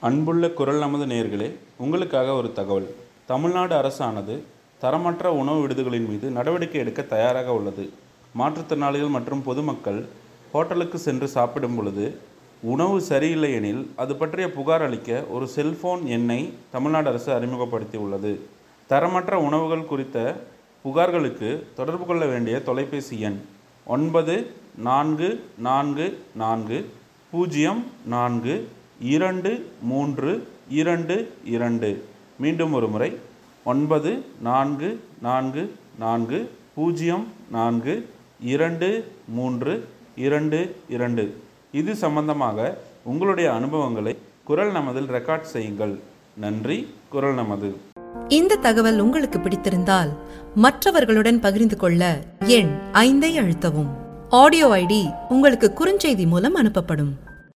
அன்புள்ள குரல் நமது நேயர்களே உங்களுக்காக ஒரு தகவல் தமிழ்நாடு அரசானது தரமற்ற உணவு விடுதிகளின் மீது நடவடிக்கை எடுக்க தயாராக உள்ளது மாற்றுத்திறனாளிகள் மற்றும் பொதுமக்கள் ஹோட்டலுக்கு சென்று சாப்பிடும் பொழுது உணவு சரியில்லை எனில் அது பற்றிய புகார் அளிக்க ஒரு செல்போன் எண்ணை தமிழ்நாடு அரசு அறிமுகப்படுத்தி உள்ளது தரமற்ற உணவுகள் குறித்த புகார்களுக்கு தொடர்பு கொள்ள வேண்டிய தொலைபேசி எண் ஒன்பது நான்கு நான்கு நான்கு பூஜ்ஜியம் நான்கு இரண்டு மூன்று இரண்டு இரண்டு மீண்டும் ஒரு முறை ஒன்பது நான்கு நான்கு நான்கு பூஜ்ஜியம் நான்கு இரண்டு மூன்று இரண்டு இரண்டு இது சம்பந்தமாக உங்களுடைய அனுபவங்களை குரல் நமதில் ரெக்கார்ட் செய்யுங்கள் நன்றி குரல் நமது இந்த தகவல் உங்களுக்கு பிடித்திருந்தால் மற்றவர்களுடன் பகிர்ந்து கொள்ள எண் ஐந்தை அழுத்தவும் ஆடியோ ஐடி உங்களுக்கு குறுஞ்செய்தி மூலம் அனுப்பப்படும்